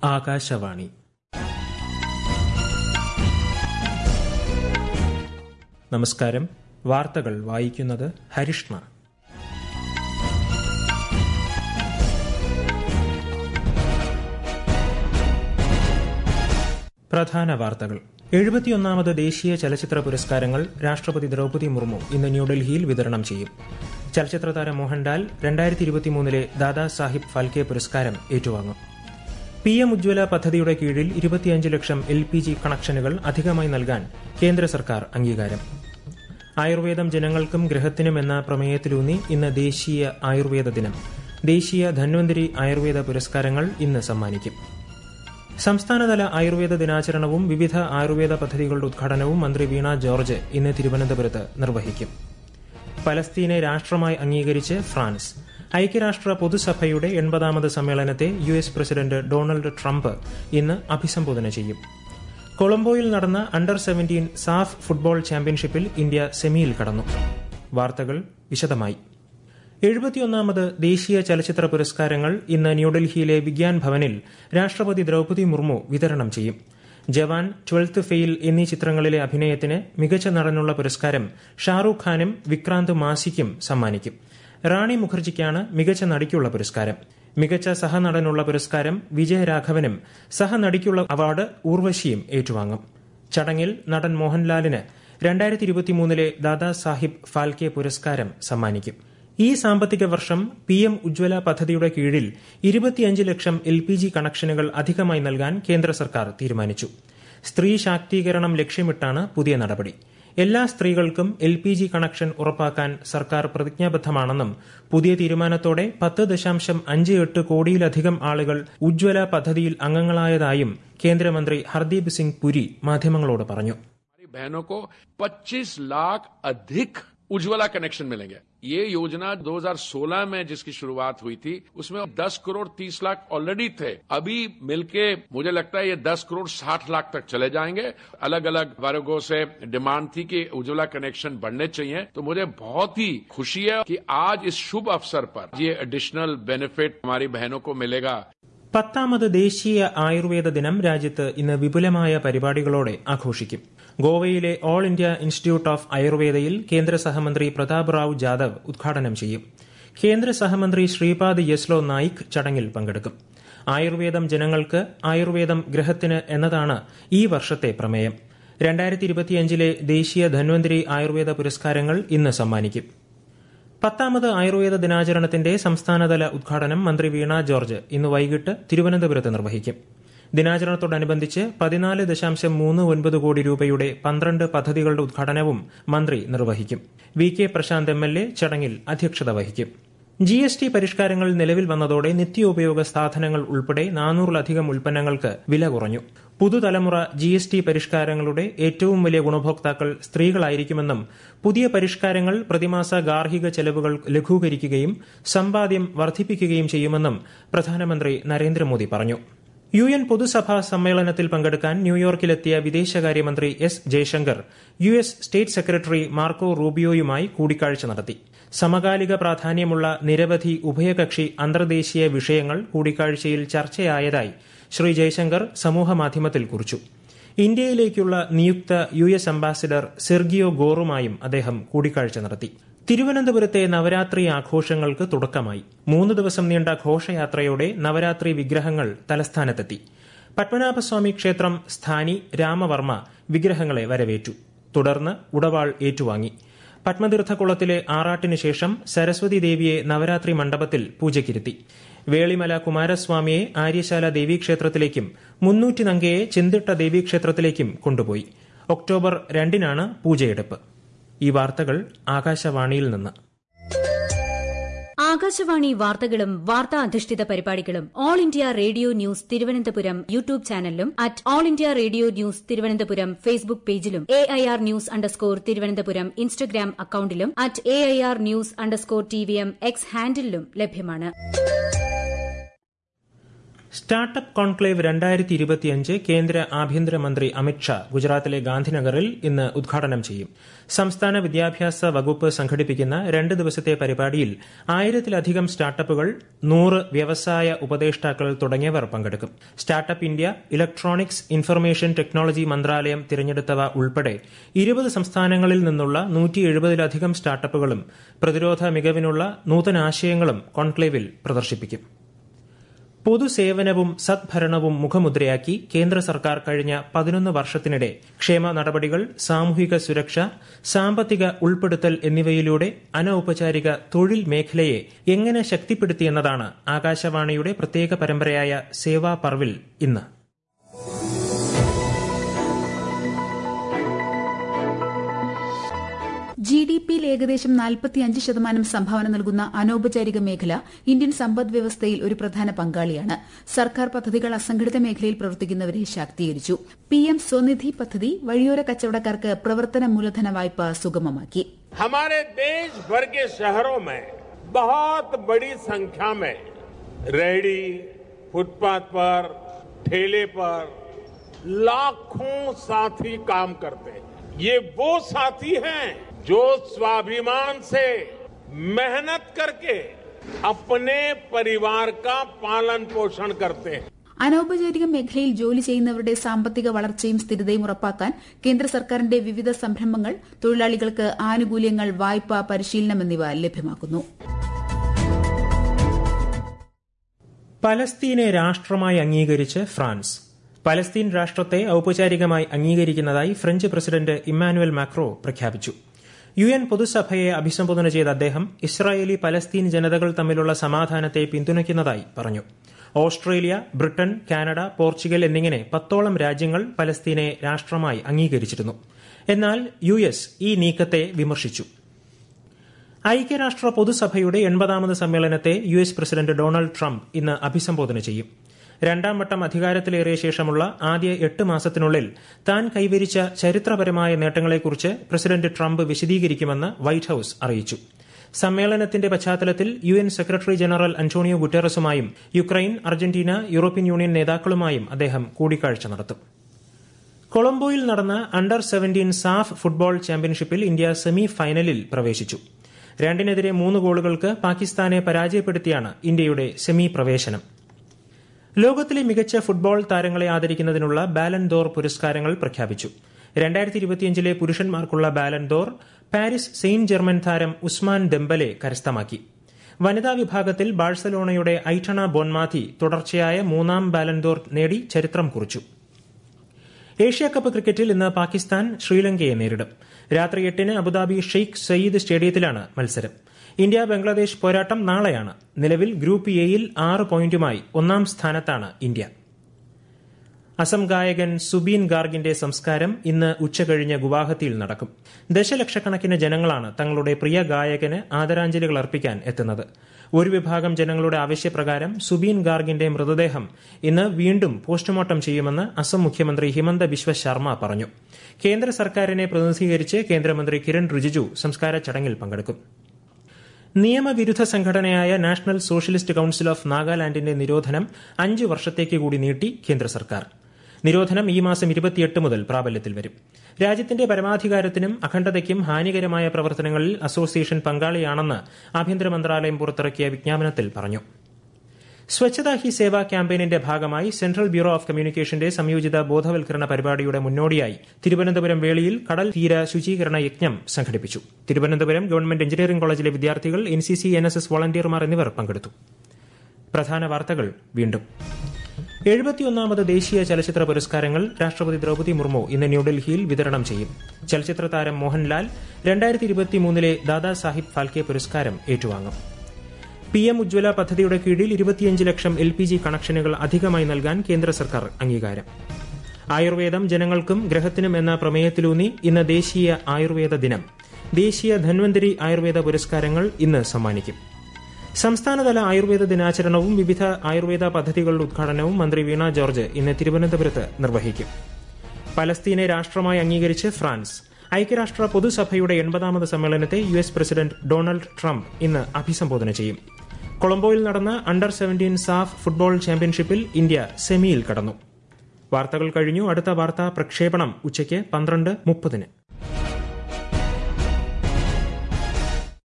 ആകാശവാണി നമസ്കാരം വാർത്തകൾ വായിക്കുന്നത് ഹരിഷ്ണ പ്രധാന വാർത്തകൾ എഴുപത്തിയൊന്നാമത് ദേശീയ ചലച്ചിത്ര പുരസ്കാരങ്ങൾ രാഷ്ട്രപതി ദ്രൌപതി മുർമു ഇന്ന് ന്യൂഡൽഹിയിൽ വിതരണം ചെയ്യും ചലച്ചിത്ര താരം മോഹൻലാൽ രണ്ടായിരത്തി ഇരുപത്തിമൂന്നിലെ ദാദാ സാഹിബ് ഫാൽക്കെ പുരസ്കാരം ഏറ്റുവാങ്ങും പി എം ഉജ്ജ്വല പദ്ധതിയുടെ കീഴിൽ ഇരുപത്തിയഞ്ച് ലക്ഷം എൽ പി ജി കണക്ഷനുകൾ അധികമായി നൽകാൻ കേന്ദ്ര സർക്കാർ അംഗീകാരം ആയുർവേദം ജനങ്ങൾക്കും ഗ്രഹത്തിനും എന്ന പ്രമേയത്തിലൂന്നി ഇന്ന് ദേശീയ ആയുർവേദ ദിനം ദേശീയ ധന്വന്തരി ആയുർവേദ പുരസ്കാരങ്ങൾ ഇന്ന് സമ്മാനിക്കും സംസ്ഥാനതല ആയുർവേദ ദിനാചരണവും വിവിധ ആയുർവേദ പദ്ധതികളുടെ ഉദ്ഘാടനവും മന്ത്രി വീണ ജോർജ് ഇന്ന് തിരുവനന്തപുരത്ത് നിർവഹിക്കും പലസ്തീനെ രാഷ്ട്രമായി അംഗീകരിച്ച് ഫ്രാൻസ് ഐക്യരാഷ്ട്ര പൊതുസഭയുടെ എൺപതാമത് സമ്മേളനത്തെ U S president Donald Trump ഇന്ന് അഭിസംബോധന ചെയ്യും കൊളംബോയിൽ നടന്ന അണ്ടർ സെവന്റീൻ സാഫ് ഫുട്ബോൾ ചാമ്പ്യൻഷിപ്പിൽ ഇന്ത്യ സെമിയിൽ കടന്നു വാർത്തകൾ വിശദമായി എഴുപത്തിയൊന്നാമത് ദേശീയ ചലച്ചിത്ര പുരസ്കാരങ്ങൾ ഇന്ന് ന്യൂഡൽഹിയിലെ വിഗ്യാൻ ഭവനിൽ രാഷ്ട്രപതി ദ്രൌപതി മുർമു വിതരണം ചെയ്യും ജവാൻ ട്വൽത്ത് ഫെയിൽ എന്നീ ചിത്രങ്ങളിലെ അഭിനയത്തിന് മികച്ച നടനുള്ള പുരസ്കാരം ഷാറൂഖ് ഖാനും വിക്രാന്ത് മാസിക്കും സമ്മാനിക്കും റാണി മുഖർജിക്കാണ് മികച്ച നടിക്കുള്ള പുരസ്കാരം മികച്ച സഹനടനുള്ള പുരസ്കാരം വിജയരാഘവനും സഹനടിക്കുള്ള അവാർഡ് ഊർവശിയും ഏറ്റുവാങ്ങും ചടങ്ങിൽ നടൻ മോഹൻലാലിന് രണ്ടായിരത്തി ഇരുപത്തിമൂന്നിലെ ദാദാ സാഹിബ് ഫാൽക്കെ പുരസ്കാരം സമ്മാനിക്കും ഈ സാമ്പത്തിക വർഷം പി എം ഉജ്ജ്വല പദ്ധതിയുടെ കീഴിൽ ഇരുപത്തിയഞ്ച് ലക്ഷം എൽ പി ജി കണക്ഷനുകൾ അധികമായി നൽകാൻ കേന്ദ്ര സർക്കാർ തീരുമാനിച്ചു സ്ത്രീ ശാക്തീകരണം ലക്ഷ്യമിട്ടാണ് പുതിയ നടപടി എല്ലാ സ്ത്രീകൾക്കും എൽ പി ജി കണക്ഷൻ ഉറപ്പാക്കാൻ സർക്കാർ പ്രതിജ്ഞാബദ്ധമാണെന്നും പുതിയ തീരുമാനത്തോടെ പത്ത് ദശാംശം അഞ്ച് എട്ട് കോടിയിലധികം ആളുകൾ ഉജ്ജ്വല പദ്ധതിയിൽ അംഗങ്ങളായതായും കേന്ദ്രമന്ത്രി ഹർദീപ് സിംഗ് പുരി മാധ്യമങ്ങളോട് പറഞ്ഞു बहनों को 25 लाख अधिक उज्ज्वला कनेक्शन मिलेंगे ये योजना 2016 में जिसकी शुरुआत हुई थी उसमें 10 करोड़ 30 लाख ऑलरेडी थे अभी मिलके मुझे लगता है ये 10 करोड़ 60 लाख तक चले जाएंगे अलग अलग वर्गों से डिमांड थी कि उज्ज्वला कनेक्शन बढ़ने चाहिए तो मुझे बहुत ही खुशी है कि आज इस शुभ अवसर पर ये एडिशनल बेनिफिट हमारी बहनों को मिलेगा പത്താമത് ദേശീയ ആയുർവേദ ദിനം രാജ്യത്ത് ഇന്ന് വിപുലമായ പരിപാടികളോടെ ആഘോഷിക്കും ഗോവയിലെ ഓൾ ഇന്ത്യ ഇൻസ്റ്റിറ്റ്യൂട്ട് ഓഫ് ആയുർവേദയിൽ കേന്ദ്ര സഹമന്ത്രി പ്രതാപ് റാവു ജാദവ് ഉദ്ഘാടനം ചെയ്യും കേന്ദ്ര സഹമന്ത്രി ശ്രീപാദ് യസ്ലോ നായിക് ചടങ്ങിൽ പങ്കെടുക്കും ആയുർവേദം ജനങ്ങൾക്ക് ആയുർവേദം ഗ്രഹത്തിന് എന്നതാണ് ഈ വർഷത്തെ പ്രമേയം രണ്ടായിരത്തി ഇരുപത്തിയഞ്ചിലെ ദേശീയ ധന്വന്തരി ആയുർവേദ പുരസ്കാരങ്ങൾ ഇന്ന് സമ്മാനിക്കും പത്താമത് ആയുർവേദ ദിനാചരണത്തിന്റെ സംസ്ഥാനതല ഉദ്ഘാടനം മന്ത്രി വീണ ജോർജ് ഇന്ന് വൈകിട്ട് തിരുവനന്തപുരത്ത് നിർവഹിക്കും ദിനാചരണത്തോടനുബന്ധിച്ച് പതിനാല് ദശാംശം മൂന്ന് ഒൻപത് കോടി രൂപയുടെ പന്ത്രണ്ട് പദ്ധതികളുടെ ഉദ്ഘാടനവും മന്ത്രി നിർവഹിക്കും V K Prashanth M L A ചടങ്ങിൽ അധ്യക്ഷത വഹിക്കും ജി എസ് ടി പരിഷ്കാരങ്ങൾ നിലവിൽ വന്നതോടെ നിത്യോപയോഗ സാധനങ്ങൾ ഉൾപ്പെടെ നാനൂറിലധികം ഉൽപ്പന്നങ്ങൾക്ക് വില കുറഞ്ഞു പുതുതലമുറ ജി എസ് ടി പരിഷ്കാരങ്ങളുടെ ഏറ്റവും വലിയ ഗുണഭോക്താക്കൾ സ്ത്രീകളായിരിക്കുമെന്നും പുതിയ പരിഷ്കാരങ്ങൾ പ്രതിമാസ ഗാർഹിക ചെലവുകൾ ലഘൂകരിക്കുകയും സമ്പാദ്യം വർദ്ധിപ്പിക്കുകയും ചെയ്യുമെന്നും പ്രധാനമന്ത്രി നരേന്ദ്രമോദി പറഞ്ഞു യു എൻ പൊതുസഭാ സമ്മേളനത്തിൽ പങ്കെടുക്കാൻ ന്യൂയോർക്കിലെത്തിയ വിദേശകാര്യമന്ത്രി S Jaishankar U S state secretary Marco റൂബിയോയുമായി കൂടിക്കാഴ്ച നടത്തി സമകാലിക പ്രാധാന്യമുള്ള നിരവധി ഉഭയകക്ഷി അന്തർദേശീയ വിഷയങ്ങൾ കൂടിക്കാഴ്ചയിൽ ചർച്ചയായതായി ശ്രീ ജയശങ്കർ സമൂഹമാധ്യമത്തിൽ കുറിച്ചു ഇന്ത്യയിലേക്കുള്ള നിയുക്ത യു എസ് അംബാസിഡർ സെർഗിയോ ഗോറുമായും അദ്ദേഹം കൂടിക്കാഴ്ച നടത്തി തിരുവനന്തപുരത്തെ നവരാത്രി ആഘോഷങ്ങൾക്ക് തുടക്കമായി മൂന്ന് ദിവസം നീണ്ട ഘോഷയാത്രയോടെ നവരാത്രി വിഗ്രഹങ്ങൾ തലസ്ഥാനത്തെത്തി പത്മനാഭസ്വാമി ക്ഷേത്രം സ്ഥാനി രാമവർമ്മ വിഗ്രഹങ്ങളെ വരവേറ്റു തുടർന്ന് ഉടവാൾ ഏറ്റുവാങ്ങി പത്മതീർത്ഥക്കുളത്തിലെ ആറാട്ടിനു ശേഷം സരസ്വതി ദേവിയെ നവരാത്രി മണ്ഡപത്തിൽ പൂജയ്ക്കിരുത്തി വേളിമല കുമാരസ്വാമിയെ ആര്യശാല ദേവീക്ഷേത്രത്തിലേക്കും മുന്നൂറ്റി നങ്കയെ ചെന്തിട്ട ദേവീക്ഷേത്രത്തിലേക്കും കൊണ്ടുപോയി ഒക്ടോബർ രണ്ടിനാണ് പൂജയെടുപ്പ് ഈ വാർത്തകൾ ആകാശവാണിയിൽ നിന്ന് ആകാശവാണി വാർത്തകളും വാർത്താ അധിഷ്ഠിത പരിപാടികളും All India Radio news Thiruvananthapuram YouTube ചാനലിലും at All India Radio news Thiruvananthapuram Facebook പേജിലും A I R news underscore Thiruvananthapuram Instagram അക്കൌണ്ടിലും at A I R news underscore T V M X ഹാൻഡിലും ലഭ്യമാണ് സ്റ്റാർട്ടപ്പ് കോൺക്ലേവ് രണ്ടായിരത്തി ഇരുപത്തിയഞ്ച് കേന്ദ്ര ആഭ്യന്തരമന്ത്രി അമിത്ഷാ ഗുജറാത്തിലെ ഗാന്ധിനഗറിൽ ഇന്ന് ഉദ്ഘാടനം ചെയ്യും സംസ്ഥാന വിദ്യാഭ്യാസ വകുപ്പ് സംഘടിപ്പിക്കുന്ന രണ്ട് ദിവസത്തെ പരിപാടിയിൽ ആയിരത്തിലധികം സ്റ്റാർട്ടപ്പുകൾ നൂറ് വ്യവസായ ഉപദേഷ്ടാക്കൾ തുടങ്ങിയവർ പങ്കെടുക്കും startup India electronics information technology മന്ത്രാലയം തിരഞ്ഞെടുത്തവ ഉൾപ്പെടെ ഇരുപത് സംസ്ഥാനങ്ങളിൽ നിന്നുള്ള നൂറ്റി എഴുപതിലധികം സ്റ്റാർട്ടപ്പുകളും പ്രതിരോധ മികവിനുള്ള നൂതനാശയങ്ങളും കോൺക്ലേവിൽ പ്രദർശിപ്പിക്കും പൊതുസേവനവും സദ്ഭരണവും മുഖമുദ്രയാക്കി കേന്ദ്ര സർക്കാർ കഴിഞ്ഞ പതിനൊന്ന് വർഷത്തിനിടെ ക്ഷേമ നടപടികൾ സാമൂഹിക സുരക്ഷ സാമ്പത്തിക ഉൾപ്പെടുത്തൽ എന്നിവയിലൂടെ അനൌപചാരിക തൊഴിൽ മേഖലയെ എങ്ങനെ ശക്തിപ്പെടുത്തിയെന്നതാണ് ആകാശവാണിയുടെ പ്രത്യേക പരമ്പരയായ സേവാ പർവിൽ ഇന്ന് ജി ഡി പിയിൽ ഏകദേശം നാൽപ്പത്തിയഞ്ച് ശതമാനം സംഭാവന നൽകുന്ന അനൌപചാരിക മേഖല ഇന്ത്യൻ സമ്പദ് വ്യവസ്ഥയിൽ ഒരു പ്രധാന പങ്കാളിയാണ് സർക്കാർ പദ്ധതികൾ അസംഘടിത മേഖലയിൽ പ്രവർത്തിക്കുന്നവരെ ശാക്തീകരിച്ചു പി എം സ്വനിധി പദ്ധതി വഴിയോര കച്ചവടക്കാർക്ക് പ്രവർത്തന മൂലധന വായ്പ സുഗമമാക്കി हमारे देश भर के शहरों में बहुत बड़ी संख्या में रेहड़ी फुटपाथ पर ठेले पर लाखों साथी काम करते हैं ये वो साथी हैं जो स्वाभिमान से मेहनत करके अपने परिवार का पालन पोषण करते हैं അനൌപചാരിക മേഖലയിൽ ജോലി ചെയ്യുന്നവരുടെ സാമ്പത്തിക വളർച്ചയും സ്ഥിരതയും ഉറപ്പാക്കാൻ കേന്ദ്ര സർക്കാരിന്റെ വിവിധ സംരംഭങ്ങൾ തൊഴിലാളികൾക്ക് ആനുകൂല്യങ്ങൾ വായ്പ പരിശീലനം എന്നിവ ലഭ്യമാക്കുന്നു പലസ്തീനെ രാഷ്ട്രമായി അംഗീകരിച്ച് ഫ്രാൻസ് പലസ്തീൻ രാഷ്ട്രത്തെ ഔപചാരികമായി അംഗീകരിക്കുന്നതായി ഫ്രഞ്ച് പ്രസിഡന്റ് ഇമ്മാനുവൽ മാക്രോ പ്രഖ്യാപിച്ചു യു എൻ പൊതുസഭയെ അഭിസംബോധന ചെയ്ത അദ്ദേഹം ഇസ്രായേലി പലസ്തീൻ ജനതകൾ തമ്മിലുള്ള സമാധാനത്തെ പിന്തുണയ്ക്കുന്നതായി പറഞ്ഞു ഓസ്ട്രേലിയ ബ്രിട്ടൻ കാനഡ പോർച്ചുഗൽ എന്നിങ്ങനെ പത്തോളം രാജ്യങ്ങൾ പലസ്തീനെ രാഷ്ട്രമായി അംഗീകരിച്ചിരുന്നു എന്നാൽ യു എസ് ഈ നീക്കത്തെ വിമർശിച്ചു ഐക്യരാഷ്ട്ര പൊതുസഭയുടെ എൺപതാമത് സമ്മേളനത്തെ U S president Donald Trump ഇന്ന് അഭിസംബോധന ചെയ്യും രണ്ടാം വട്ടം അധികാരത്തിലേറിയ ശേഷമുള്ള ആദ്യ എട്ട് മാസത്തിനുള്ളിൽ താൻ കൈവരിച്ച ചരിത്രപരമായ നേട്ടങ്ങളെക്കുറിച്ച് പ്രസിഡന്റ് ട്രംപ് വിശദീകരിക്കുമെന്ന് വൈറ്റ് ഹൌസ് അറിയിച്ചു സമ്മേളനത്തിന്റെ പശ്ചാത്തലത്തിൽ U N secretary general Antonio ഗുട്ടറസുമായും യുക്രൈൻ അർജന്റീന യൂറോപ്യൻ യൂണിയൻ നേതാക്കളുമായും അദ്ദേഹം കൂടിക്കാഴ്ച നടത്തും കൊളംബോയിൽ നടന്ന അണ്ടർ സെവന്റീൻ സാഫ് ഫുട്ബോൾ ചാമ്പ്യൻഷിപ്പിൽ ഇന്ത്യ സെമി ഫൈനലിൽ പ്രവേശിച്ചു രണ്ടിനെതിരെ മൂന്ന് ഗോളുകൾക്ക് പാകിസ്ഥാനെ പരാജയപ്പെടുത്തിയാണ് ഇന്ത്യയുടെ സെമി പ്രവേശനം ലോകത്തിലെ മികച്ച ഫുട്ബോൾ താരങ്ങളെ ആദരിക്കുന്നതിനുള്ള ബാലൻ ദോർ പുരസ്കാരങ്ങൾ പ്രഖ്യാപിച്ചു രണ്ടായിരത്തി ഇരുപത്തിയഞ്ചിലെ പുരുഷന്മാർക്കുള്ള Ballon d'Or Paris Saint Germain താരം ഉസ്മാൻ ദെമ്പലെ കരസ്ഥമാക്കി വനിതാ വിഭാഗത്തിൽ ബാഴ്സലോണയുടെ ഐറ്റണ ബോൺമാഥി തുടർച്ചയായ മൂന്നാം ബാലൻദോർ നേടി ചരിത്രം കുറിച്ചു ഏഷ്യാകപ്പ് ക്രിക്കറ്റിൽ ഇന്ന് പാകിസ്ഥാൻ ശ്രീലങ്കയെ നേരിടും രാത്രി എട്ടിന് അബുദാബി ഷെയ്ഖ് സയ്യിദ് സ്റ്റേഡിയത്തിലാണ് മത്സരം ഇന്ത്യ ബംഗ്ലാദേശ് പോരാട്ടം നാളെയാണ് നിലവിൽ ഗ്രൂപ്പ് എയിൽ ആറ് പോയിന്റുമായി ഒന്നാം സ്ഥാനത്താണ് ഇന്ത്യ അസം ഗായകൻ സുബീൻ ഗാർഗിന്റെ സംസ്കാരം ഇന്ന് ഉച്ചകഴിഞ്ഞ് ഗുവാഹത്തിയിൽ നടക്കും ദശലക്ഷക്കണക്കിന് ജനങ്ങളാണ് തങ്ങളുടെ പ്രിയ ഗായകന് ആദരാഞ്ജലികൾ അർപ്പിക്കാൻ എത്തുന്നത് ഒരു വിഭാഗം ജനങ്ങളുടെ ആവശ്യപ്രകാരം സുബീൻ ഗാർഗിന്റെ മൃതദേഹം ഇന്ന് വീണ്ടും പോസ്റ്റ്മോർട്ടം ചെയ്യുമെന്ന് അസം മുഖ്യമന്ത്രി ഹിമന്ത ബിശ്വ ശർമ്മ പറഞ്ഞു കേന്ദ്ര സർക്കാരിനെ പ്രതിനിധീകരിച്ച് കേന്ദ്രമന്ത്രി കിരൺ റിജിജു സംസ്കാര ചടങ്ങിൽ പങ്കെടുക്കും നിയമവിരുദ്ധ സംഘടനയായ നാഷണൽ സോഷ്യലിസ്റ്റ് കൌൺസിൽ ഓഫ് നാഗാലാൻഡിന്റെ നിരോധനം അഞ്ച് വർഷത്തേക്ക് കൂടി നീട്ടി കേന്ദ്ര സർക്കാർ നിരോധനം ഈ മാസം ഇരുപത്തിയെട്ട് മുതൽ പ്രാബല്യത്തിൽ വരും രാജ്യത്തിന്റെ പരമാധികാരത്തിനും അഖണ്ഡതയ്ക്കും ഹാനികരമായ പ്രവർത്തനങ്ങളിൽ അസോസിയേഷൻ പങ്കാളിയാണെന്ന് ആഭ്യന്തര മന്ത്രാലയം പുറത്തിറക്കിയ വിജ്ഞാപനത്തിൽ പറഞ്ഞു സ്വച്ഛതാ ഹി സേവ ക്യാമ്പയിനിന്റെ ഭാഗമായി സെൻട്രൽ ബ്യൂറോ ഓഫ് കമ്മ്യൂണിക്കേഷന്റെ സംയോജിത ബോധവൽക്കരണ പരിപാടിയുടെ മുന്നോടിയായി തിരുവനന്തപുരം വേളിയിൽ കടൽ തീര ശുചീകരണ യജ്ഞം സംഘടിപ്പിച്ചു തിരുവനന്തപുരം ഗവൺമെന്റ് എഞ്ചിനീയറിംഗ് കോളേജിലെ വിദ്യാർത്ഥികൾ N C C N S S വോളണ്ടിയർമാർ എന്നിവർ പങ്കെടുത്തു പ്രധാന വാർത്തകൾ വീണ്ടും എഴുപത്തിയൊന്നാമത് ദേശീയ ചലച്ചിത്ര പുരസ്കാരങ്ങൾ രാഷ്ട്രപതി ദ്രൌപതി മുർമു ഇന്ന് ന്യൂഡൽഹിയിൽ വിതരണം ചെയ്യും ചലച്ചിത്ര താരം മോഹൻലാൽ രണ്ടായിരത്തി ഇരുപത്തിമൂന്നിലെ ദാദാ സാഹിബ് ഫാൽക്കെ പുരസ്കാരം ഏറ്റുവാങ്ങും പി എം ഉജ്ജ്വല പദ്ധതിയുടെ കീഴിൽ ഇരുപത്തിയഞ്ച് ലക്ഷം എൽ പി ജി കണക്ഷനുകൾ അധികമായി നൽകാൻ കേന്ദ്ര സർക്കാർ അംഗീകാരം ആയുർവേദം ജനങ്ങൾക്കും ഗ്രഹത്തിനും എന്ന പ്രമേയത്തിലൂന്നി ഇന്ന് ദേശീയ ആയുർവേദ ദിനം ദേശീയ ധന്വന്തരി ആയുർവേദ പുരസ്കാരങ്ങൾ ഇന്ന് സമ്മാനിക്കും സംസ്ഥാനതല ആയുർവേദ ദിനാചരണവും വിവിധ ആയുർവേദ പദ്ധതികളുടെ ഉദ്ഘാടനവും മന്ത്രി വീണ ജോർജ് ഇന്ന് തിരുവനന്തപുരത്ത് നിർവഹിക്കും പലസ്തീനെ രാഷ്ട്രമായി അംഗീകരിച്ച് ഫ്രാൻസ് ഐക്യരാഷ്ട്ര പൊതുസഭയുടെ എൺപതാമത് സമ്മേളനത്തെ U S president Donald Trump ഇന്ന് അഭിസംബോധന ചെയ്യും കൊളംബോയിൽ നടന്ന അണ്ടർ സെവന്റീൻ സാഫ് ഫുട്ബോൾ ചാമ്പ്യൻഷിപ്പിൽ ഇന്ത്യ സെമിയിൽ കടന്നു വാർത്തകൾ കഴിഞ്ഞു അടുത്ത വാർത്താ പ്രക്ഷേപണം ഉച്ചയ്ക്ക് പന്ത്രണ്ട് മുപ്പതിന്